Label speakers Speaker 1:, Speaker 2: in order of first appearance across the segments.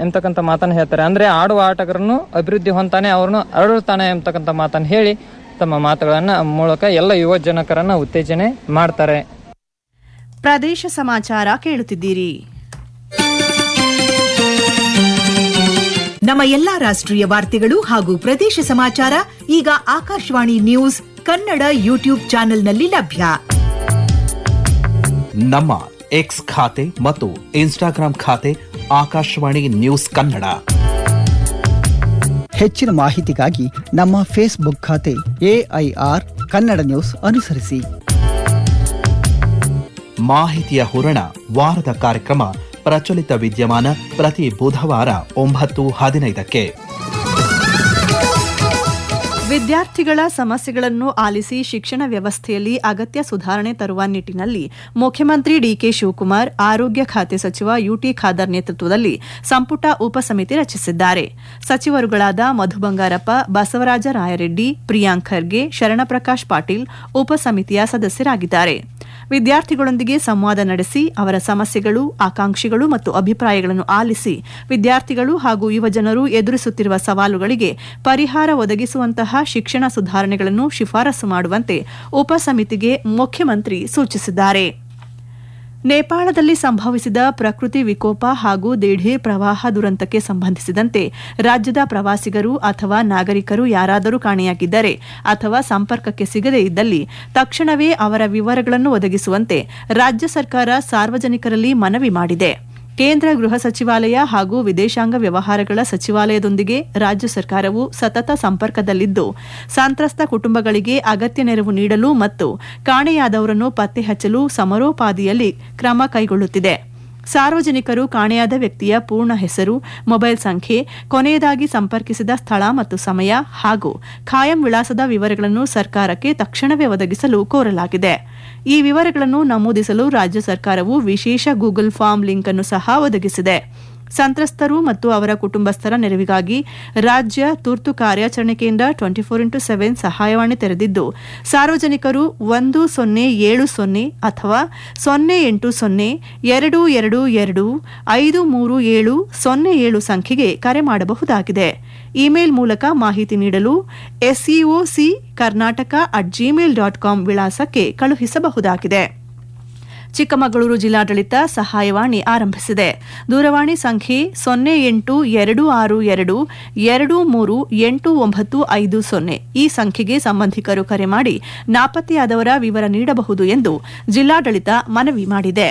Speaker 1: ಎಂತಕ್ಕಂಥ ಮಾತನ್ನು ಹೇಳ್ತಾರೆ ಅಂದ್ರೆ ಆಡುವ ಆಟಗಾರನು ಅಭಿವೃದ್ಧಿ ಹೊಂತಾನೆ ಅವ್ರನ್ನು ಅರಳುತ್ತಾನೆ ಎಂತಕ್ಕಂಥ ಮಾತನ್ನು ಹೇಳಿ ತಮ್ಮ ಮಾತುಗಳನ್ನ ಮೂಲಕ ಎಲ್ಲ ಯುವ ಜನಕರನ್ನ ಉತ್ತೇಜನೆ ಮಾಡ್ತಾರೆ
Speaker 2: ಪ್ರದೇಶ ಸಮಾಚಾರ ಕೇಳುತ್ತಿದ್ದೀರಿ
Speaker 3: ನಮ್ಮ ಎಲ್ಲಾ ರಾಷ್ಟ್ರೀಯ ವಾರ್ತೆಗಳು ಹಾಗೂ ಪ್ರದೇಶ ಸಮಾಚಾರ ಈಗ ಆಕಾಶವಾಣಿ ನ್ಯೂಸ್ ಕನ್ನಡ ಯೂಟ್ಯೂಬ್ ಚಾನೆಲ್ನಲ್ಲಿ ಲಭ್ಯ
Speaker 4: ನಮ್ಮ ಎಕ್ಸ್ ಖಾತೆ ಮತ್ತು ಇನ್ಸ್ಟಾಗ್ರಾಂ ಖಾತೆ ಆಕಾಶವಾಣಿ ನ್ಯೂಸ್ ಕನ್ನಡ
Speaker 5: ಹೆಚ್ಚಿನ ಮಾಹಿತಿಗಾಗಿ ನಮ್ಮ ಫೇಸ್ಬುಕ್ ಖಾತೆ ಎಐಆರ್ ಕನ್ನಡ ನ್ಯೂಸ್ ಅನುಸರಿಸಿ
Speaker 4: ಮಾಹಿತಿಯ ಹೂರಣ ವಾರದ ಕಾರ್ಯಕ್ರಮ ಪ್ರಚಲಿತ ವಿದ್ಯಮಾನ ಪ್ರತಿ ಬುಧವಾರ ಒಂಬತ್ತು ಹದಿನೈದಕ್ಕೆ
Speaker 2: ವಿದ್ಯಾರ್ಥಿಗಳ ಸಮಸ್ಯೆಗಳನ್ನು ಆಲಿಸಿ ಶಿಕ್ಷಣ ವ್ಯವಸ್ಥೆಯಲ್ಲಿ ಅಗತ್ಯ ಸುಧಾರಣೆ ತರುವ ನಿಟ್ಟಿನಲ್ಲಿ ಮುಖ್ಯಮಂತ್ರಿ ಡಿಕೆ ಶಿವಕುಮಾರ್ ಆರೋಗ್ಯ ಖಾತೆ ಸಚಿವ ಯುಟಿ ಖಾದರ್ ನೇತೃತ್ವದಲ್ಲಿ ಸಂಪುಟ ಉಪಸಮಿತಿ ರಚಿಸಿದ್ದಾರೆ ಸಚಿವರುಗಳಾದ ಮಧು ಬಂಗಾರಪ್ಪ ಬಸವರಾಜ ರಾಯರೆಡ್ಡಿ ಪ್ರಿಯಾಂಕ್ ಖರ್ಗೆ ಶರಣಪ್ರಕಾಶ್ ಪಾಟೀಲ್ ಉಪಸಮಿತಿಯ ಸದಸ್ಯರಾಗಿದ್ದಾರೆ ವಿದ್ಯಾರ್ಥಿಗಳೊಂದಿಗೆ ಸಂವಾದ ನಡೆಸಿ ಅವರ ಸಮಸ್ಯೆಗಳು ಆಕಾಂಕ್ಷೆಗಳು ಮತ್ತು ಅಭಿಪ್ರಾಯಗಳನ್ನು ಆಲಿಸಿ ವಿದ್ಯಾರ್ಥಿಗಳು ಹಾಗೂ ಯುವಜನರು ಎದುರಿಸುತ್ತಿರುವ ಸವಾಲುಗಳಿಗೆ ಪರಿಹಾರ ಒದಗಿಸುವಂತಹ ಶಿಕ್ಷಣ ಸುಧಾರಣೆಗಳನ್ನು ಶಿಫಾರಸು ಮಾಡುವಂತೆ ಉಪಸಮಿತಿಗೆ ಮುಖ್ಯಮಂತ್ರಿ ಸೂಚಿಸಿದ್ದಾರೆ ನೇಪಾಳದಲ್ಲಿ ಸಂಭವಿಸಿದ ಪ್ರಕೃತಿ ವಿಕೋಪ ಹಾಗೂ ದಿಢೀರ್ ಪ್ರವಾಹ ದುರಂತಕ್ಕೆ ಸಂಬಂಧಿಸಿದಂತೆ ರಾಜ್ಯದ ಪ್ರವಾಸಿಗರು ಅಥವಾ ನಾಗರಿಕರು ಯಾರಾದರೂ ಕಾಣೆಯಾಗಿದ್ದರೆ ಅಥವಾ ಸಂಪರ್ಕಕ್ಕೆ ಸಿಗದೇ ಇದ್ದಲ್ಲಿ ತಕ್ಷಣವೇ ಅವರ ವಿವರಗಳನ್ನು ಒದಗಿಸುವಂತೆ ರಾಜ್ಯ ಸರ್ಕಾರ ಸಾರ್ವಜನಿಕರಲ್ಲಿ ಮನವಿ ಮಾಡಿದೆ ಕೇಂದ್ರ ಗೃಹ ಸಚಿವಾಲಯ ಹಾಗೂ ವಿದೇಶಾಂಗ ವ್ಯವಹಾರಗಳ ಸಚಿವಾಲಯದೊಂದಿಗೆ ರಾಜ್ಯ ಸರ್ಕಾರವು ಸತತ ಸಂಪರ್ಕದಲ್ಲಿದ್ದು ಸಂತ್ರಸ್ತ ಕುಟುಂಬಗಳಿಗೆ ಅಗತ್ಯ ನೆರವು ನೀಡಲು ಮತ್ತು ಕಾಣೆಯಾದವರನ್ನು ಪತ್ತೆ ಹಚ್ಚಲು ಸಮರೋಪಾದಿಯಲ್ಲಿ ಕ್ರಮ ಕೈಗೊಳ್ಳುತ್ತಿದೆ ಸಾರ್ವಜನಿಕರು ಕಾಣೆಯಾದ ವ್ಯಕ್ತಿಯ ಪೂರ್ಣ ಹೆಸರು ಮೊಬೈಲ್ ಸಂಖ್ಯೆ ಕೊನೆಯದಾಗಿ ಸಂಪರ್ಕಿಸಿದ ಸ್ಥಳ ಮತ್ತು ಸಮಯ ಹಾಗೂ ಖಾಯಂ ವಿಳಾಸದ ವಿವರಗಳನ್ನು ಸರ್ಕಾರಕ್ಕೆ ತಕ್ಷಣವೇ ಒದಗಿಸಲು ಕೋರಲಾಗಿದೆ ಈ ವಿವರಗಳನ್ನು ನಮೂದಿಸಲು ರಾಜ್ಯ ಸರ್ಕಾರವು ವಿಶೇಷ ಗೂಗಲ್ ಫಾರ್ಮ್ ಲಿಂಕ್ ಅನ್ನು ಸಹ ಒದಗಿಸಿದೆ ಸಂತ್ರಸ್ತರು ಮತ್ತು ಅವರ ಕುಟುಂಬಸ್ಥರ ನೆರವಿಗಾಗಿ ರಾಜ್ಯ ತುರ್ತು ಕಾರ್ಯಾಚರಣೆ ಕೇಂದ್ರ ಟ್ವೆಂಟಿ ಫೋರ್ ಇಂಟು ಸೆವೆನ್ ಸಹಾಯವಾಣಿ ತೆರೆದಿದ್ದು ಸಾರ್ವಜನಿಕರು ಒಂದು ಸೊನ್ನೆ ಏಳು ಸೊನ್ನೆ ಅಥವಾ ಸೊನ್ನೆ ಎಂಟು ಸೊನ್ನೆ ಎರಡು ಎರಡು ಎರಡು ಐದು ಮೂರು ಏಳು ಸೊನ್ನೆ ಏಳು ಸಂಖ್ಯೆಗೆ ಕರೆ ಮಾಡಬಹುದಾಗಿದೆ ಇಮೇಲ್ ಮೂಲಕ ಮಾಹಿತಿ ನೀಡಲು SEOC Karnataka at Gmail dot com ವಿಳಾಸಕ್ಕೆ ಕಳುಹಿಸಬಹುದಾಗಿದೆ ಚಿಕ್ಕಮಗಳೂರು ಜಿಲ್ಲಾಡಳಿತ ಸಹಾಯವಾಣಿ ಆರಂಭಿಸಿದೆ ದೂರವಾಣಿ ಸಂಖ್ಯೆ ಸೊನ್ನೆ ಎಂಟು ಎರಡು ಆರು ಎರಡು ಎರಡು ಮೂರು ಎಂಟು ಒಂಬತ್ತು ಐದು ಸೊನ್ನೆ ಈ ಸಂಖ್ಯೆಗೆ ಸಂಬಂಧಿಕರು ಕರೆ ಮಾಡಿ ನಾಪತ್ತೆಯಾದವರ ವಿವರ ನೀಡಬಹುದು ಎಂದು ಜಿಲ್ಲಾಡಳಿತ ಮನವಿ ಮಾಡಿದೆ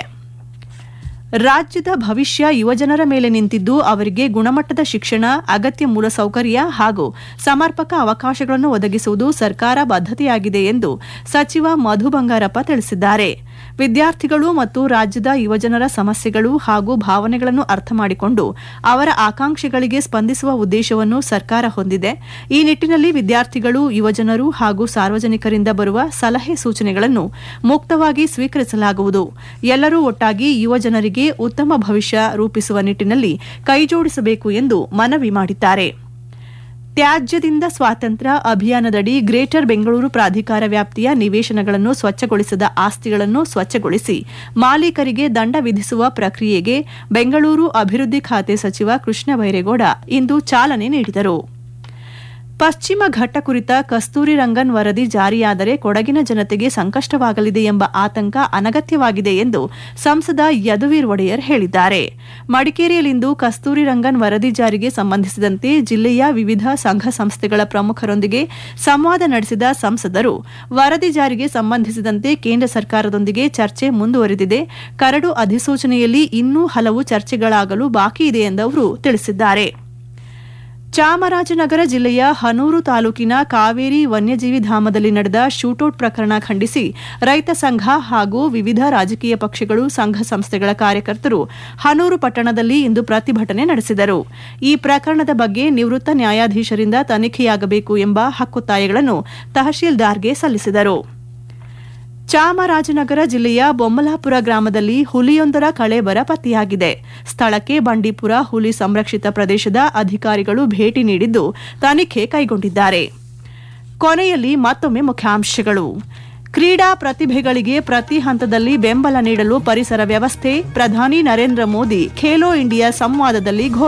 Speaker 2: ರಾಜ್ಯದ ಭವಿಷ್ಯ ಯುವಜನರ ಮೇಲೆ ನಿಂತಿದ್ದು ಅವರಿಗೆ ಗುಣಮಟ್ಟದ ಶಿಕ್ಷಣ ಅಗತ್ಯ ಮೂಲಸೌಕರ್ಯ ಹಾಗೂ ಸಮರ್ಪಕ ಅವಕಾಶಗಳನ್ನು ಒದಗಿಸುವುದು ಸರ್ಕಾರ ಬದ್ಧತೆಯಾಗಿದೆ ಎಂದು ಸಚಿವ ಮಧು ಬಂಗಾರಪ್ಪ ತಿಳಿಸಿದ್ದಾರೆ ವಿದ್ಯಾರ್ಥಿಗಳು ಮತ್ತು ರಾಜ್ಯದ ಯುವಜನರ ಸಮಸ್ಯೆಗಳು ಹಾಗೂ ಭಾವನೆಗಳನ್ನು ಅರ್ಥ ಮಾಡಿಕೊಂಡು ಅವರ ಆಕಾಂಕ್ಷೆಗಳಿಗೆ ಸ್ಪಂದಿಸುವ ಉದ್ದೇಶವನ್ನು ಸರ್ಕಾರ ಹೊಂದಿದೆ ಈ ನಿಟ್ಟಿನಲ್ಲಿ ವಿದ್ಯಾರ್ಥಿಗಳು ಯುವಜನರು ಹಾಗೂ ಸಾರ್ವಜನಿಕರಿಂದ ಬರುವ ಸಲಹೆ ಸೂಚನೆಗಳನ್ನು ಮುಕ್ತವಾಗಿ ಸ್ವೀಕರಿಸಲಾಗುವುದು ಎಲ್ಲರೂ ಒಟ್ಟಾಗಿ ಯುವಜನರಿಗೆ ಉತ್ತಮ ಭವಿಷ್ಯ ರೂಪಿಸುವ ನಿಟ್ಟಿನಲ್ಲಿ ಕೈಜೋಡಿಸಬೇಕು ಎಂದು ಮನವಿ ಮಾಡಿದ್ದಾರೆ ತ್ಯಾಜ್ಯದಿಂದ ಸ್ವಾತಂತ್ರ್ಯ ಅಭಿಯಾನದಡಿ ಗ್ರೇಟರ್ ಬೆಂಗಳೂರು ಪ್ರಾಧಿಕಾರ ವ್ಯಾಪ್ತಿಯ ನಿವೇಶನಗಳನ್ನು ಸ್ವಚ್ಛಗೊಳಿಸದ ಆಸ್ತಿಗಳನ್ನು ಸ್ವಚ್ಛಗೊಳಿಸಿ ಮಾಲೀಕರಿಗೆ ದಂಡ ವಿಧಿಸುವ ಪ್ರಕ್ರಿಯೆಗೆ ಬೆಂಗಳೂರು ಅಭಿವೃದ್ಧಿ ಖಾತೆ ಸಚಿವ ಕೃಷ್ಣ ಬೈರೇಗೌಡ ಇಂದು ಚಾಲನೆ ನೀಡಿದರು ಪಶ್ಚಿಮ ಘಟ್ಟ ಕುರಿತ ಕಸ್ತೂರಿ ರಂಗನ್ ವರದಿ ಜಾರಿಯಾದರೆ ಕೊಡಗಿನ ಜನತೆಗೆ ಸಂಕಷ್ಟವಾಗಲಿದೆ ಎಂಬ ಆತಂಕ ಅನಗತ್ಯವಾಗಿದೆ ಎಂದು ಸಂಸದ ಯದುವೀರ್ ಒಡೆಯರ್ ಹೇಳಿದ್ದಾರೆ ಮಡಿಕೇರಿಯಲ್ಲಿಂದು ಕಸ್ತೂರಿ ರಂಗನ್ ವರದಿ ಜಾರಿಗೆ ಸಂಬಂಧಿಸಿದಂತೆ ಜಿಲ್ಲೆಯ ವಿವಿಧ ಸಂಘ ಸಂಸ್ಥೆಗಳ ಪ್ರಮುಖರೊಂದಿಗೆ ಸಂವಾದ ನಡೆಸಿದ ಸಂಸದರು ವರದಿ ಜಾರಿಗೆ ಸಂಬಂಧಿಸಿದಂತೆ ಕೇಂದ್ರ ಸರ್ಕಾರದೊಂದಿಗೆ ಚರ್ಚೆ ಮುಂದುವರೆದಿದೆ ಕರಡು ಅಧಿಸೂಚನೆಯಲ್ಲಿ ಇನ್ನೂ ಹಲವು ಚರ್ಚೆಗಳಾಗಲು ಬಾಕಿ ಇದೆ ಎಂದು ಅವರು ತಿಳಿಸಿದ್ದಾರೆ ಚಾಮರಾಜನಗರ ಜಿಲ್ಲೆಯ ಹನೂರು ತಾಲೂಕಿನ ಕಾವೇರಿ ವನ್ಯಜೀವಿ ಧಾಮದಲ್ಲಿ ನಡೆದ ಶೂಟೌಟ್ ಪ್ರಕರಣ ಖಂಡಿಸಿ ರೈತ ಸಂಘ ಹಾಗೂ ವಿವಿಧ ರಾಜಕೀಯ ಪಕ್ಷಗಳು ಸಂಘ ಸಂಸ್ಥೆಗಳ ಕಾರ್ಯಕರ್ತರು ಹನೂರು ಪಟ್ಟಣದಲ್ಲಿ ಇಂದು ಪ್ರತಿಭಟನೆ ನಡೆಸಿದರು ಈ ಪ್ರಕರಣದ ಬಗ್ಗೆ ನಿವೃತ್ತ ನ್ಯಾಯಾಧೀಶರಿಂದ ತನಿಖೆಯಾಗಬೇಕು ಎಂಬ ಹಕ್ಕೊತ್ತಾಯಗಳನ್ನು ತಹಶೀಲ್ದಾರ್ಗೆ ಸಲ್ಲಿಸಿದರು ಚಾಮರಾಜನಗರ ಜಿಲ್ಲೆಯ ಬೊಮ್ಮಲಾಪುರ ಗ್ರಾಮದಲ್ಲಿ ಹುಲಿಯೊಂದರ ಕಳೆಬರ ಪತ್ತೆಯಾಗಿದೆ ಸ್ಥಳಕ್ಕೆ ಬಂಡೀಪುರ ಹುಲಿ ಸಂರಕ್ಷಿತ ಪ್ರದೇಶದ ಅಧಿಕಾರಿಗಳು ಭೇಟಿ ನೀಡಿದ್ದು ತನಿಖೆ ಕೈಗೊಂಡಿದ್ದಾರೆ ಕೊನೆಯಲ್ಲಿ ಮತ್ತೊಮ್ಮೆ ಮುಖ್ಯಾಂಶಗಳು ಕ್ರೀಡಾ ಪ್ರತಿಭೆಗಳಿಗೆ ಪ್ರತಿ ಹಂತದಲ್ಲಿ ಬೆಂಬಲ ನೀಡಲು ಪರಿಸರ ವ್ಯವಸ್ಥೆ ಪ್ರಧಾನಿ ನರೇಂದ್ರ ಮೋದಿ ಖೇಲೋ ಇಂಡಿಯಾ ಸಂವಾದದಲ್ಲಿ ಘೋಷಣೆ